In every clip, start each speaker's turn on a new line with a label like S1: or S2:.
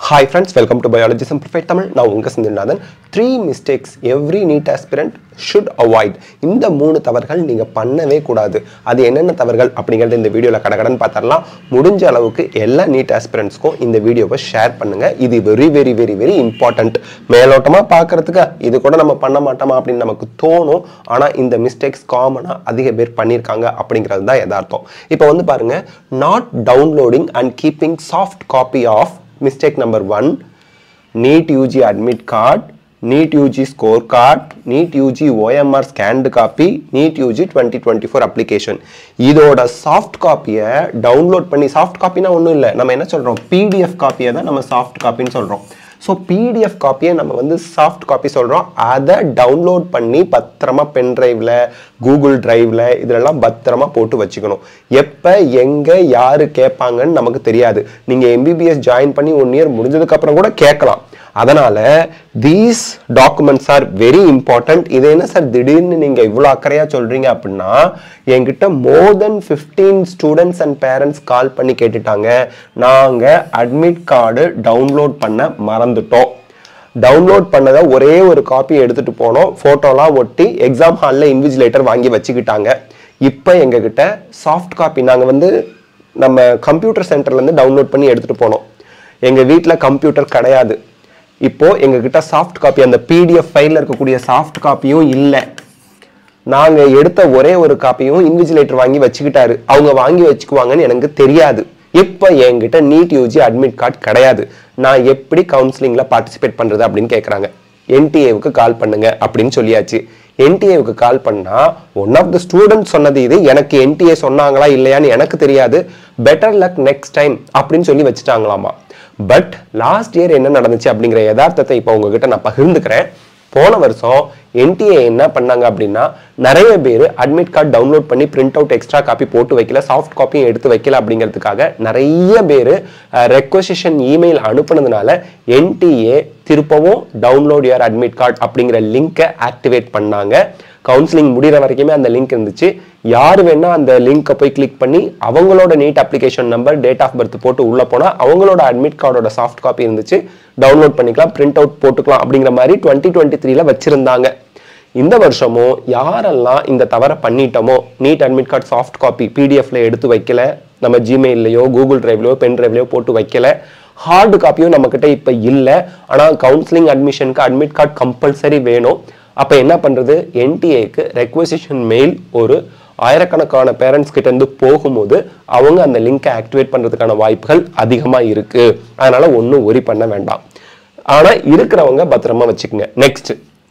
S1: hi friends welcome to biology simplified Tamil நான் உங்கள் Chindranathan three mistakes every NEET aspirant should avoid இந்த மூணு தவறுகள் நீங்கள் பண்ணவே கூடாது அது என்னென்ன தவறுகள் அப்படிங்கிறது இந்த வீடியோவில் கடகடன் பார்த்துடலாம் முடிஞ்ச அளவுக்கு எல்லா நீட் ஆஸ்பிரண்ட்ஸ்க்கும் இந்த வீடியோவை ஷேர் பண்ணுங்கள் இது very very very very important மேலோட்டமாக பார்க்குறதுக்கு இது கூட நம்ம பண்ண மாட்டோமா அப்படின்னு நமக்கு தோணும் ஆனால் இந்த மிஸ்டேக்ஸ் காமனாக அதிக பேர் பண்ணியிருக்காங்க அப்படிங்கிறது தான் யதார்த்தம் இப்போ வந்து பாருங்க not downloading and keeping soft copy of mistake number one NEET UG admit card NEET UG score card NEET UG OMR scanned copy NEET UG 2024 application இதோட சாஃப்ட் காப்பியை டவுன்லோட் பண்ணி சாஃப்ட் காப்பினா ஒன்றும் இல்லை நம்ம என்ன சொல்கிறோம் பிடிஎஃப் காப்பியை தான் நம்ம சாஃப்ட் காப்பின்னு சொல்கிறோம் ஸோ பிடிஎஃப் காப்பியை நம்ம வந்து சாஃப்ட் காப்பி சொல்கிறோம் அதை டவுன்லோட் பண்ணி பத்திரமா பென் டிரைவில் கூகுள் டிரைவில் இதிலெல்லாம் பத்திரமா போட்டு வச்சுக்கணும் எப்போ எங்கே யார் கேட்பாங்கன்னு நமக்கு தெரியாது நீங்கள் எம்பிபிஎஸ் ஜாயின் பண்ணி ஒன் இயர் முடிஞ்சதுக்கப்புறம் கூட கேட்கலாம் அதனால these documents are very important இது என்ன சார் திடீர்னு நீங்க இவ்வளோ அக்கறையா சொல்றீங்க அப்படின்னா என்கிட்ட more than fifteen students and parents call பண்ணி கேட்டுட்டாங்க நாங்க அட்மிட் கார்டு டவுன்லோட் பண்ண மறந்துட்டோம் டவுன்லோட் பண்ணதை ஒரே ஒரு காப்பி எடுத்துட்டு போனோம் ஃபோட்டோலாம் ஒட்டி எக்ஸாம் ஹாலில் இன்விஜிலேட்டர் வாங்கி வச்சுக்கிட்டாங்க இப்போ எங்ககிட்ட சாஃப்ட் காப்பி நாங்கள் வந்து நம்ம கம்ப்யூட்டர் சென்டர்லேருந்து டவுன்லோட் பண்ணி எடுத்துகிட்டு போனோம் எங்கள் வீட்டில் கம்ப்யூட்டர் கிடையாது இப்போ எங்ககிட்ட சாஃப்ட் காப்பி அந்த பிடிஎஃப் ஃபைலில் இருக்கக்கூடிய சாஃப்ட் காப்பியும் இல்லை நாங்கள் எடுத்த ஒரே ஒரு காப்பியும் இன்விஜிலேட்டர் வாங்கி வச்சுக்கிட்டாரு அவங்க வாங்கி வச்சுக்குவாங்கன்னு எனக்கு தெரியாது இப்போ என்கிட்ட நீட் யூஜி அட்மிட் கார்டு கிடையாது நான் எப்படி கவுன்சிலிங்கில் பார்ட்டிசிபேட் பண்ணுறது அப்படின்னு கேட்குறாங்க என்டிஏவுக்கு கால் பண்ணுங்க அப்படின்னு சொல்லியாச்சு என்டிஏவுக்கு கால் பண்ணா ஒன் ஆஃப் த ஸ்டூடெண்ட் சொன்னது இது எனக்கு என்டிஏ சொன்னாங்களா இல்லையான்னு எனக்கு தெரியாது பெட்டர் லக் நெக்ஸ்ட் டைம் அப்படின்னு சொல்லி வச்சுட்டாங்களாமா பட் லாஸ்ட் இயர் என்ன நடந்துச்சு அப்படிங்கிற யதார்த்தத்தை இப்போ உங்ககிட்ட நான் பகிர்ந்துக்கிறேன் போன வருஷம் என்டிஏ என்ன பண்ணாங்க அப்படின்னா நிறைய பேர் அட்மிட் கார்டு டவுன்லோட் பண்ணி பிரிண்ட் அவுட் எக்ஸ்ட்ரா காப்பி போட்டு வைக்கல சாஃப்ட் காப்பியும் எடுத்து வைக்கல அப்படிங்கிறதுக்காக நிறைய பேர் ரெக்வசிஷன் இமெயில் அனுப்புனதுனால என்டிஏ திருப்பவும் டவுன்லோட் யுவர் அட்மிட் கார்டு அப்படிங்கிற லிங்கை ஆக்டிவேட் பண்ணாங்க கவுன்சிலிங் முடிகிற வரைக்குமே அந்த லிங்க் இருந்துச்சு யார் வேணா அந்த லிங்கை போய் கிளிக் பண்ணி அவங்களோட NEET application number date of birth போட்டு உள்ள போனா அவங்களோட அட்மிட் கார்டோட சாஃப்ட் காப்பி இருந்துச்சு டவுன்லோட் பண்ணிக்கலாம் பிரிண்ட் அவுட் போட்டுக்கலாம் அப்படிங்கிற மாதிரி டுவெண்ட்டி டுவெண்ட்டி த்ரீல வச்சிருந்தாங்க இந்த வருஷமும் யாரெல்லாம் இந்த தவறை பண்ணிட்டோமோ NEET admit card soft copy பிடிஎஃப்ல எடுத்து வைக்கல நம்ம ஜிமெயிலையோ கூகுள் டிரைவ்லையோ பென் டிரைவ்லையோ போட்டு வைக்கல ஹார்டு காப்பியும் நம்மக்கிட்ட இப்போ இல்லை ஆனால் கவுன்சிலிங் அட்மிஷனுக்கு அட்மிட் கார்டு கம்பல்சரி வேணும் அப்போ என்ன பண்ணுறது என்டிஏக்கு ரெக்வசிஷன் மெயில் ஒரு ஆயிரக்கணக்கான பேரண்ட்ஸ் கிட்ட இருந்து போகும்போது அவங்க அந்த லிங்கை ஆக்டிவேட் பண்ணுறதுக்கான வாய்ப்புகள் அதிகமாக இருக்கு அதனால ஒன்றும் ஒரி பண்ண வேண்டாம் ஆனால் இருக்கிறவங்க பத்திரமா வச்சுக்கோங்க next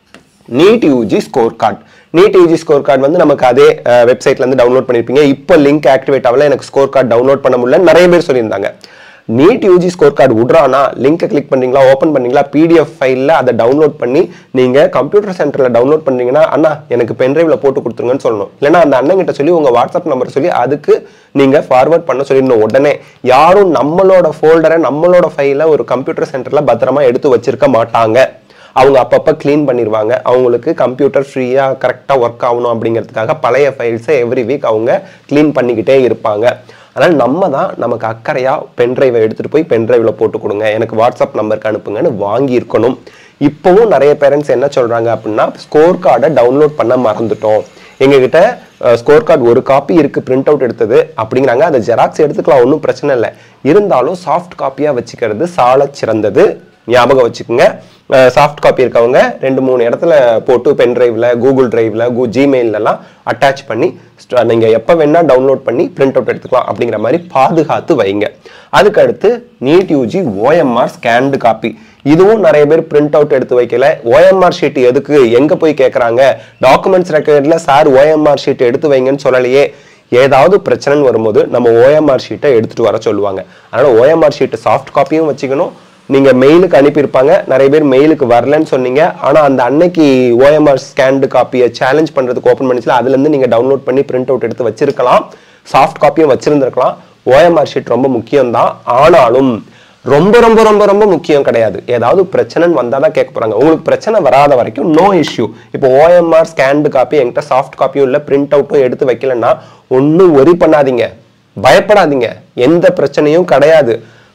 S1: NEET UG score card NEET UG score card வந்து நமக்கு அதே வெப்சைட்ல இருந்து டவுன்லோட் பண்ணிருப்பீங்க இப்போ லிங்க் ஆக்டிவேட் ஆகல எனக்கு ஸ்கோர் கார்டு டவுன்லோட் பண்ண முடியல நிறைய பேர் சொல்லியிருந்தாங்க நீட் யூஜி ஸ்கோர் கார்டு விட்றானா லிங்கை கிளிக் பண்ணீங்களா ஓப்பன் பண்ணீங்களா பிடிஎஃப் ஃபைலில் அதை டவுன்லோட் பண்ணி நீங்கள் கம்ப்யூட்டர் சென்டரில் டவுன்லோட் பண்ணீங்கன்னா அண்ணா எனக்கு பென்ட்ரைவில் போட்டு கொடுத்துருங்கன்னு சொல்லணும் இல்லைன்னா அந்த அண்ணன் கிட்ட சொல்லி உங்கள் வாட்ஸ்அப் நம்பர் சொல்லி அதுக்கு நீங்கள் ஃபார்வர்ட் பண்ண சொல்லிடணும் உடனே யாரும் நம்மளோட ஃபோல்டரை நம்மளோட ஃபைலை ஒரு கம்ப்யூட்டர் சென்டரில் பத்திரமா எடுத்து வச்சிருக்க மாட்டாங்க அவங்க அப்பப்போ க்ளீன் பண்ணிடுவாங்க அவங்களுக்கு கம்ப்யூட்டர் ஃப்ரீயாக கரெக்டாக ஒர்க் ஆகணும் அப்படிங்கிறதுக்காக பழைய ஃபைல்ஸை எவ்ரி வீக் அவங்க க்ளீன் பண்ணிக்கிட்டே இருப்பாங்க அதனால் நம்ம தான் நமக்கு அக்கறையாக பென்ட்ரைவை எடுத்துகிட்டு போய் பென்ட்ரைவில் போட்டு கொடுங்க எனக்கு வாட்ஸ்அப் நம்பருக்கு அனுப்புங்கன்னு வாங்கியிருக்கணும் இப்போவும் நிறைய பேரண்ட்ஸ் என்ன சொல்கிறாங்க அப்படின்னா ஸ்கோர் கார்டை டவுன்லோட் பண்ண மறந்துட்டோம் எங்ககிட்ட ஸ்கோர் கார்டு ஒரு காப்பி இருக்குது பிரிண்ட் அவுட் எடுத்தது அப்படிங்கிறாங்க அதை ஜெராக்ஸ் எடுத்துக்கலாம் ஒன்றும் பிரச்சனை இல்லை இருந்தாலும் சாஃப்ட் காப்பியாக வச்சுக்கிறது சால சிறந்தது ஞாபகம் வச்சுக்கோங்க சாஃப்ட் காப்பி இருக்கவங்க ரெண்டு மூணு இடத்துல போட்டு பென் டிரைவில் கூகுள் டிரைவில் கூ ஜிமெயிலெல்லாம் அட்டாச் பண்ணி நீங்கள் எப்போ வேணால் டவுன்லோட் பண்ணி பிரிண்ட் அவுட் எடுத்துக்கலாம் அப்படிங்கிற மாதிரி பாதுகாத்து வைங்க அதுக்கு அடுத்து NEET UG OMR scanned copy இதுவும் நிறைய பேர் பிரிண்ட் அவுட் எடுத்து வைக்கல ஓஎம்ஆர் ஷீட் எதுக்கு எங்கே போய் கேட்குறாங்க டாக்குமெண்ட்ஸ் ரெக்கார்டில் சார் ஓஎம்ஆர் ஷீட் எடுத்து வைங்கன்னு சொல்லலையே ஏதாவது பிரச்சனைன்னு வரும்போது நம்ம ஓஎம்ஆர் ஷீட்டை எடுத்துகிட்டு வர சொல்லுவாங்க அதனால் ஓஎம்ஆர் ஷீட்டு சாஃப்ட் காப்பியும் வச்சுக்கணும் நீங்க மெயிலுக்கு அனுப்பியிருப்பாங்க நிறைய பேர் மெயிலுக்கு வரலன்னு சொன்னீங்க ஆனா அந்த அன்னைக்கு ஓஎம்ஆர் ஸ்கேன்டு காப்பியை சேலஞ்ச் பண்றதுக்கு ஓப்பன் பண்ணிச்சுல அதுல இருந்து நீங்க டவுன்லோட் பண்ணி பிரிண்ட் அவுட் எடுத்து வச்சிருக்கலாம் சாஃப்ட் காப்பியும் வச்சிருந்திருக்கலாம் ஓஎம்ஆர் ஷீட் ரொம்ப முக்கியம் தான் ஆனாலும் ரொம்ப ரொம்ப ரொம்ப ரொம்ப முக்கியம் கிடையாது ஏதாவது பிரச்சனைன்னு வந்தால் தான் கேட்க போறாங்க உங்களுக்கு பிரச்சனை வராத வரைக்கும் நோ இஷ்யூ இப்போ ஓஎம்ஆர் ஸ்கேன்டு காப்பி என்கிட்ட சாஃப்ட் காப்பியும் இல்லை பிரிண்ட் அவுட்டும் எடுத்து வைக்கலன்னா ஒன்றும் ஒரி பண்ணாதீங்க பயப்படாதீங்க எந்த பிரச்சனையும் கிடையாது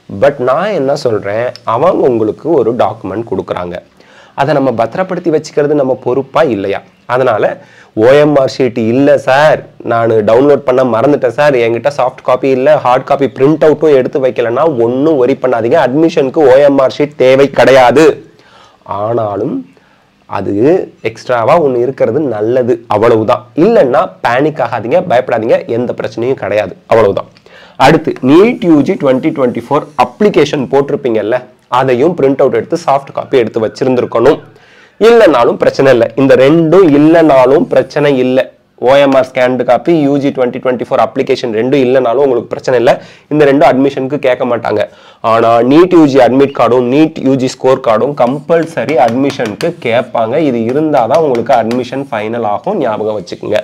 S1: பட் நான் என்ன சொல்கிறேன் அவங்க உங்களுக்கு ஒரு டாக்குமெண்ட் கொடுக்குறாங்க அதை நம்ம பத்திரப்படுத்தி வச்சுக்கிறது நம்ம பொறுப்பா இல்லையா அதனால ஓஎம்ஆர் ஷீட் இல்லை சார் நான் டவுன்லோட் பண்ண மறந்துட்டேன் சார் என்கிட்ட சாஃப்ட் காப்பி இல்லை ஹார்ட் காப்பி பிரிண்ட் அவுட்டும் எடுத்து வைக்கலன்னா ஒன்றும் ஒரி பண்ணாதீங்க அட்மிஷனுக்கு ஓஎம்ஆர் ஷீட் தேவை கிடையாது ஆனாலும் அது எக்ஸ்ட்ராவாக ஒன்று இருக்கிறது நல்லது அவ்வளவுதான் இல்லைன்னா பேனிக் ஆகாதீங்க பயப்படாதீங்க எந்த பிரச்சனையும் கிடையாது அவ்வளவுதான் அடுத்து NEET UG twenty twenty four application போட்டிருப்பீங்கல்ல அதையும் பிரிண்ட் அவுட் எடுத்து சாஃப்ட் காப்பி எடுத்து வச்சிருந்துருக்கணும் இல்லைனாலும் பிரச்சனை இல்லை இந்த ரெண்டும் இல்லைனாலும் பிரச்சனை இல்லை OMR scanned copy UG twenty twenty four application ரெண்டும் இல்லைனாலும் உங்களுக்கு பிரச்சனை இல்லை இந்த ரெண்டும் அட்மிஷனுக்கு கேட்க மாட்டாங்க ஆனால் நீட் யூஜி அட்மிட் கார்டும் நீட் யூஜி ஸ்கோர் கார்டும் கம்பல்சரி அட்மிஷனுக்கு கேட்பாங்க இது இருந்தால் தான் உங்களுக்கு அட்மிஷன் ஃபைனல் ஆகும் ஞாபகம் வச்சுக்கோங்க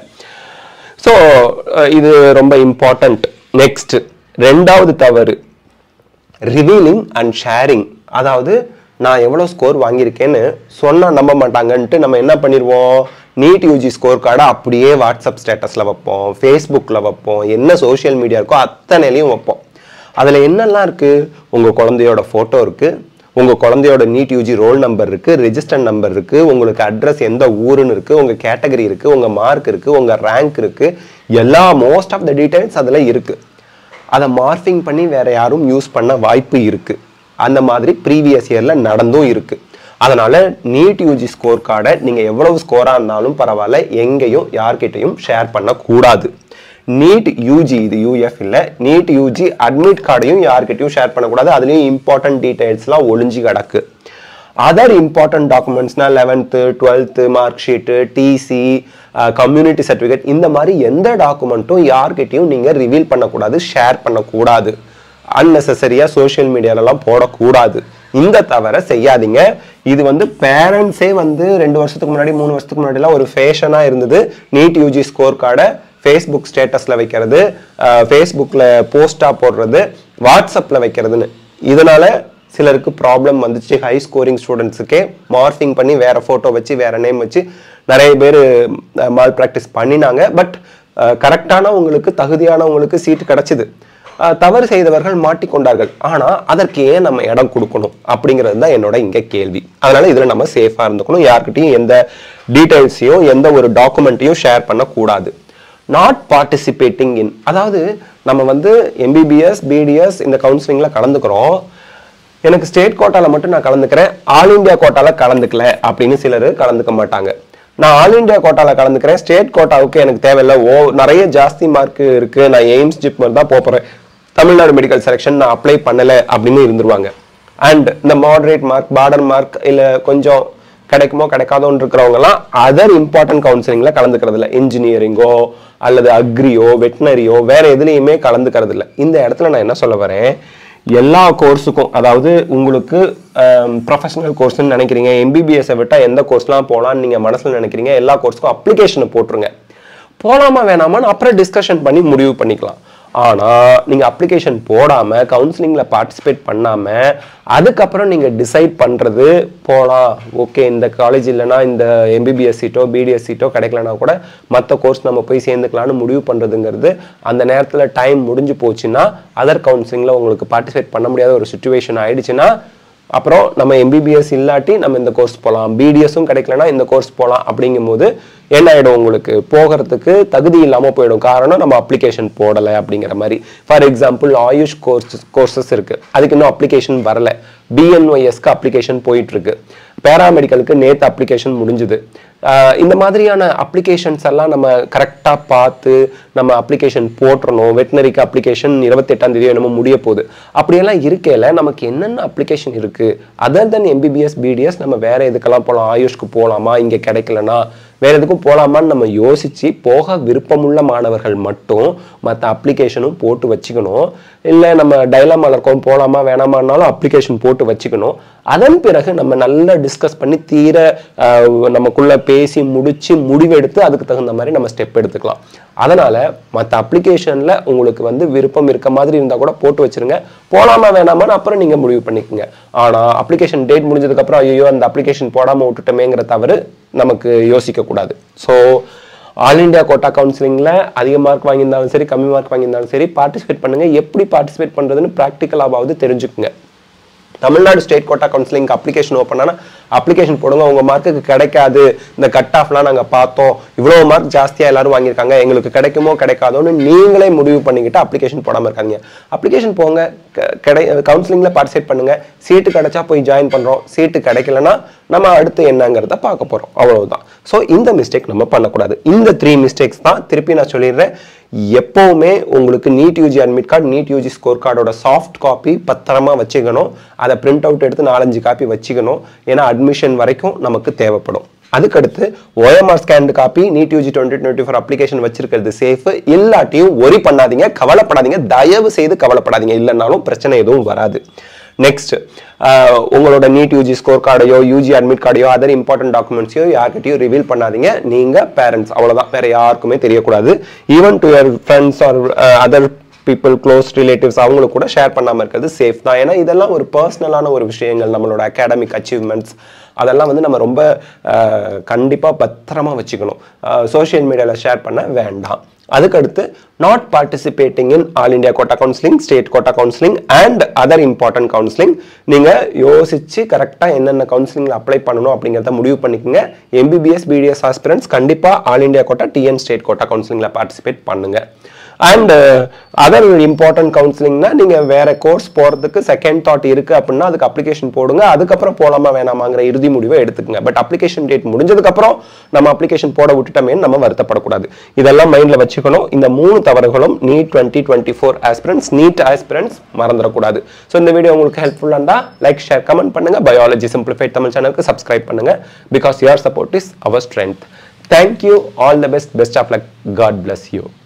S1: ஸோ இது ரொம்ப இம்பார்ட்டண்ட் நெக்ஸ்ட் ரெண்டாவது தவறு ரிவீலிங் அண்ட் ஷேரிங் அதாவது நான் எவ்வளோ ஸ்கோர் வாங்கியிருக்கேன்னு சொன்னால் நம்ப மாட்டாங்கன்ட்டு நம்ம என்ன பண்ணிடுவோம் நீட் யூஜி ஸ்கோர் கார்டை அப்படியே வாட்ஸ்அப் ஸ்டேட்டஸில் வைப்போம் ஃபேஸ்புக்கில் வைப்போம் என்ன சோஷியல் மீடியா இருக்கோ அத்தனையிலையும் வைப்போம் அதில் என்னெல்லாம் இருக்குது உங்கள் குழந்தையோட ஃபோட்டோ இருக்குது உங்கள் குழந்தையோட நீட் யூஜி ரோல் நம்பர் இருக்குது ரெஜிஸ்டர் நம்பர் இருக்குது உங்களுக்கு அட்ரஸ் எந்த ஊருன்னு இருக்குது உங்கள் கேட்டகரி இருக்குது உங்கள் மார்க் இருக்குது உங்கள் ரேங்க் இருக்குது எல்லா மோஸ்ட் ஆஃப் த டீடைல்ஸ் அதில் இருக்குது அதை மார்ஃபிங் பண்ணி வேற யாரும் யூஸ் பண்ண வாய்ப்பு இருக்கு அந்த மாதிரி ப்ரீவியஸ் இயர்ல நடந்தும் இருக்கு அதனால நீட் யூஜி ஸ்கோர் கார்டை நீங்க எவ்வளவு ஸ்கோரா இருந்தாலும் பரவாயில்ல எங்கேயும் யார்கிட்டையும் ஷேர் பண்ணக்கூடாது நீட் யூஜி இது யூஎஃப் இல்ல நீட் யூஜி அட்மிட் கார்டையும் யார்கிட்டயும் ஷேர் பண்ணக்கூடாது அதுலயும் இம்பார்ட்டன்ட் டீடைல்ஸ்லாம் ஒளிஞ்சு கிடக்கு அதர் இம்பார்ட்டன்ட் டாக்குமெண்ட்ஸ்னா eleventh twelfth mark sheet TC community certificate இந்த மாதிரி எந்த டாக்குமெண்ட்டும் யார்கிட்டயும் நீங்கள் ரிவீல் பண்ணக்கூடாது ஷேர் பண்ணக்கூடாது அன்னெசரியாக சோஷியல் மீடியாலலாம் போடக்கூடாது இந்த தவிர செய்யாதீங்க இது வந்து பேரண்ட்ஸே வந்து ரெண்டு வருஷத்துக்கு முன்னாடி மூணு வருஷத்துக்கு முன்னாடிலாம் ஒரு ஃபேஷனாக இருந்தது நீட் யூஜி ஸ்கோர் கார்டை ஃபேஸ்புக் ஸ்டேட்டஸில் வைக்கிறது ஃபேஸ்புக்கில் போஸ்ட்டாக போடுறது வாட்ஸ்அப்பில் வைக்கிறதுன்னு இதனால சிலருக்கு ப்ராப்ளம் வந்துச்சு ஹை ஸ்கோரிங் ஸ்டூடெண்ட்ஸுக்கே மார்ஃபிங் பண்ணி வேற ஃபோட்டோ வச்சு வேற நேம் வச்சு நிறைய பேர் மால் ப்ராக்டிஸ் பண்ணினாங்க பட் கரெக்டானவங்களுக்கு தகுதியானவங்களுக்கு சீட்டு கிடைச்சிது அஹ், தவறு செய்தவர்கள் மாட்டிக்கொண்டார்கள் ஆனா அதற்கு ஏன் நம்ம இடம் கொடுக்கணும் அப்படிங்கிறது தான் என்னோட இங்க கேள்வி அதனால இதுல நம்ம சேஃபா இருந்துக்கணும் யார்கிட்டயும் எந்த டீடைல்ஸையும் எந்த ஒரு டாக்குமெண்ட்டையும் ஷேர் பண்ணக்கூடாது நாட் பார்ட்டிசிபேட்டிங் இன் அதாவது நம்ம வந்து எம்பிபிஎஸ் பிடிஎஸ் இந்த கவுன்சிலிங்ல கலந்துக்கிறோம் எனக்கு ஸ்டேட் கோட்டால மட்டும் நான் கலந்துக்கிறேன் ஆல் இந்தியா கோட்டால கலந்துக்கல அப்படின்னு சிலர் கலந்துக்க மாட்டாங்க நான் ஆல் இந்தியா கோட்டால கலந்துக்கிறேன் ஸ்டேட் கோட்டாவுக்கு எனக்கு தேவையில்லை ஓ நிறைய ஜாஸ்தி மார்க் இருக்கு நான் எய்ம்ஸ் ஜிப் மாதிரி தான் போப் போறேன் தமிழ்நாடு மெடிக்கல் செலெக்ஷன் நான் அப்ளை பண்ணல அப்படின்னு இருந்துருவாங்க அண்ட் இந்த மாடரேட் மார்க் பார்டர் மார்க் இல்ல கொஞ்சம் கிடைக்குமோ கிடைக்காதோன்னு இருக்கிறவங்கலாம் அதர் இம்பார்ட்டன்ட் கவுன்சிலிங்ல கலந்துக்கிறது இல்லை இன்ஜினியரிங்கோ அல்லது அக்ரியோ வெட்டினரியோ வேற எதுலேயுமே கலந்துக்கிறது இல்லை இந்த இடத்துல நான் என்ன சொல்ல வரேன் எல்லா கோர்ஸுக்கும் அதாவது உங்களுக்கு ப்ரொஃபஷனல் கோர்ஸ்னு நினைக்கிறீங்க எம்பிபிஎஸ்ஸை விட்டால் எந்த கோர்ஸ்லாம் போகலான்னு நீங்கள் மனசில் நினைக்கிறீங்க எல்லா கோர்ஸுக்கும் அப்ளிகேஷனை போட்டுருங்க போகலாமா வேணாமான்னு அப்புறம் டிஸ்கஷன் பண்ணி முடிவு பண்ணிக்கலாம் ஆனால் நீங்கள் அப்ளிகேஷன் போடாமல் கவுன்சிலிங்கில் பார்ட்டிசிபேட் பண்ணாமல் அதுக்கப்புறம் நீங்கள் டிசைட் பண்ணுறது போகலாம் ஓகே இந்த காலேஜ் இல்லைன்னா இந்த எம்பிபிஎஸ் சீட்டோ பிடிஎஸ் சீட்டோ கிடைக்கலனா கூட மற்ற கோர்ஸ் நம்ம போய் சேர்ந்துக்கலாம்னு முடிவு பண்ணுறதுங்கிறது அந்த நேரத்தில் டைம் முடிஞ்சு போச்சுன்னா அதர் கவுன்சிலிங்கில் உங்களுக்கு பார்ட்டிசிபேட் பண்ண முடியாத ஒரு சுச்சுவேஷன் ஆயிடுச்சுன்னா அப்புறம் நம்ம எம்பிபிஎஸ் இல்லாட்டி நம்ம இந்த கோர்ஸ் போகலாம் பிடிஎஸும் கிடைக்கலனா இந்த கோர்ஸ் போகலாம் அப்படிங்கும்போது என்ன ஆகிடும் உங்களுக்கு போகிறதுக்கு தகுதி இல்லாமல் போயிடும் காரணம் நம்ம அப்ளிகேஷன் போடலை அப்படிங்கிற மாதிரி for example AYUSH course courses இருக்குது அதுக்கு இன்னும் அப்ளிகேஷன் வரல பிஎன்ஒய்எஸ்க்கு அப்ளிகேஷன் போயிட்டு இருக்கு பேராமெடிக்கலுக்கு நேற்று அப்ளிகேஷன் முடிஞ்சுது ஆஹ் இந்த மாதிரியான அப்ளிகேஷன்ஸ் எல்லாம் நம்ம கரெக்டாக பார்த்து நம்ம அப்ளிகேஷன் போட்டுறணும் வெட்டினரிக்கு அப்ளிகேஷன் இருபத்தெட்டாம் தேதி என்னமோ முடிய போகுது அப்படியெல்லாம் இருக்கையில நமக்கு என்னென்ன அப்ளிகேஷன் இருக்கு அதர் தென் எம்பிபிஎஸ் பிடிஎஸ் நம்ம வேற எதுக்கெல்லாம் போகலாம் ஆயுஷ்க்கு போகலாமா இங்கே கிடைக்கலனா வேற எதுக்கும் போகலாமான்னு நம்ம யோசிச்சு போக விருப்பமுள்ள மாணவர்கள் மட்டும் மற்ற அப்ளிகேஷனும் போட்டு வச்சுக்கணும் இல்லை நம்ம டைலாமால இருக்கோம் போகலாமா வேணாமான்னாலும் அப்ளிகேஷன் போட்டு வச்சுக்கணும் அதன் பிறகு நம்ம நல்லா டிஸ்கஸ் பண்ணி தீர ஆஹ், நமக்குள்ள பேசி முடிச்சு முடிவெடுத்து அதுக்கு தகுந்த மாதிரி நம்ம ஸ்டெப் எடுத்துக்கலாம் அதனால மற்ற அப்ளிகேஷன்ல உங்களுக்கு வந்து விருப்பம் இருக்க மாதிரி இருந்தா கூட போட்டு வச்சிருங்க போலாமா வேணாமான்னு அப்புறம் நீங்க முடிவு பண்ணிக்கோங்க ஆனா அப்ளிகேஷன் டேட் முடிஞ்சதுக்கு அப்புறம் ஐயோ அந்த அப்ளிகேஷன் போடாம விட்டுட்டோமேங்கிற தவறு நமக்கு யோசிக்க கூடாது ஸோ ஆல் இந்தியா கோட்டா கவுன்சிலிங்கில் அதிக மார்க் வாங்கியிருந்தாலும் சரி கம்மி மார்க் வாங்கியிருந்தாலும் சரி பார்ட்டிசிபேட் பண்ணுங்க எப்படி பார்ட்டிசிபேட் பண்ணுறதுன்னு ப்ராக்டிக்கலாவது தெரிஞ்சுக்குங்க Tamil Nadu state quota counselling application open ஆனால் அப்ளிகேஷன் போடுங்க உங்கள் மார்க்குக்கு கிடைக்காது இந்த கட் ஆஃப்லாம் நாங்கள் பார்த்தோம் இவ்வளோ மார்க் ஜாஸ்தியாக எல்லாரும் வாங்கியிருக்காங்க எங்களுக்கு கிடைக்குமோ கிடைக்காதோன்னு நீங்களே முடிவு பண்ணிக்கிட்டு அப்ளிகேஷன் போடாமல் இருக்காங்க அப்ளிகேஷன் போங்க க- கிடை கவுன்சிலிங்கில் பார்ட்டிசிபேட் பண்ணுங்க சீட்டு கிடைச்சா போய் ஜாயின் பண்ணுறோம் சீட்டு கிடைக்கலனா நம்ம அடுத்து என்னங்கிறத பார்க்க போகிறோம் அவ்வளவுதான் ஸோ இந்த மிஸ்டேக் நம்ம பண்ணக்கூடாது இந்த த்ரீ மிஸ்டேக்ஸ் தான் திருப்பி நான் சொல்லிடுறேன் எப்போவுமே உங்களுக்கு NEET UG admit card NEET UG score கார்டோட சாஃப்ட் காப்பி பத்திரமா வச்சுக்கணும் அதை பிரிண்ட் அவுட் எடுத்து நாலஞ்சு காப்பி வச்சுக்கணும் ஏன்னா அட்மிஷன் வரைக்கும் நமக்கு தேவைப்படும் அதுக்கடுத்து OMR scanned copy NEET UG twenty twenty four application வச்சிருக்கிறது சேஃப் எல்லாத்தையும் ஒரி பண்ணாதீங்க கவலைப்படாதீங்க தயவு செய்து கவலைப்படாதீங்க இல்லைனாலும் பிரச்சனை எதுவும் வராது நெக்ஸ்ட் உங்களோட நீட் யூஜி ஸ்கோர் கார்டையோ யூஜி அட்மிட் கார்டையோ அதர் இம்பார்ட்டன்ட் டாக்குமெண்ட்ஸையோ யார்கிட்டயும் ரிவீல் பண்ணாதீங்க நீங்க பேரண்ட்ஸ் அவ்வளவுதான் வேற யாருக்குமே தெரியக்கூடாது even to your friends or other people close relatives அவங்களுக்கு கூட ஷேர் பண்ணாமல் இருக்கிறது சேஃப் தான் ஏன்னா இதெல்லாம் ஒரு பர்சனலான ஒரு விஷயங்கள் நம்மளோட அகாடமிக் அச்சீவ்மெண்ட்ஸ் அதெல்லாம் வந்து நம்ம ரொம்ப கண்டிப்பாக பத்திரமா வச்சுக்கணும் சோஷியல் மீடியாவில் ஷேர் பண்ண வேண்டாம் அதுக்கடுத்து not participating in all India quota counselling state quota counselling and other important counselling நீங்கள் யோசிச்சு கரெக்டாக என்னென்ன கவுன்சிலிங்கில் அப்ளை பண்ணணும் அப்படிங்கிறத முடிவு பண்ணிக்கோங்க எம்பிபிஎஸ் பிடிஎஸ் ஆஸ்பிரன்ஸ் கண்டிப்பாக all India quota TN state quota கவுன்சிலிங்கில் பார்ட்டிசிபேட் பண்ணுங்க அண்ட் அதர் இம்பார்ட்டன்ட் கவுன்சிலிங்னா நீங்கள் வேற கோர்ஸ் போகிறதுக்கு செகண்ட் தாட் இருக்கு அப்படின்னா அதுக்கு அப்ளிகேஷன் போடுங்க அதுக்கப்புறம் போலாமா வேணாமாங்கிற இறுதி முடிவை எடுத்துக்கங்க பட் அப்ளிகேஷன் டேட் முடிஞ்சதுக்கப்புறம் நம்ம அப்ளிகேஷன் போட விட்டுட்டோமே நம்ம வருத்தப்படக்கூடாது இதெல்லாம் மைண்டில் வச்சுக்கணும் இந்த மூணு தவறுகளும் NEET twenty twenty four aspirants NEET aspirants மறந்துடக்கூடாது ஸோ இந்த வீடியோ உங்களுக்கு ஹெல்ப்ஃபுல்லாக இருந்தா லைக் ஷேர் கமெண்ட் பண்ணுங்க பயாலஜி சிம்பிளிஃபைட் தமிழ் சேனலுக்கு சப்ஸ்கிரைப் பண்ணுங்க because your support is our strength thank you all the best best of luck God bless you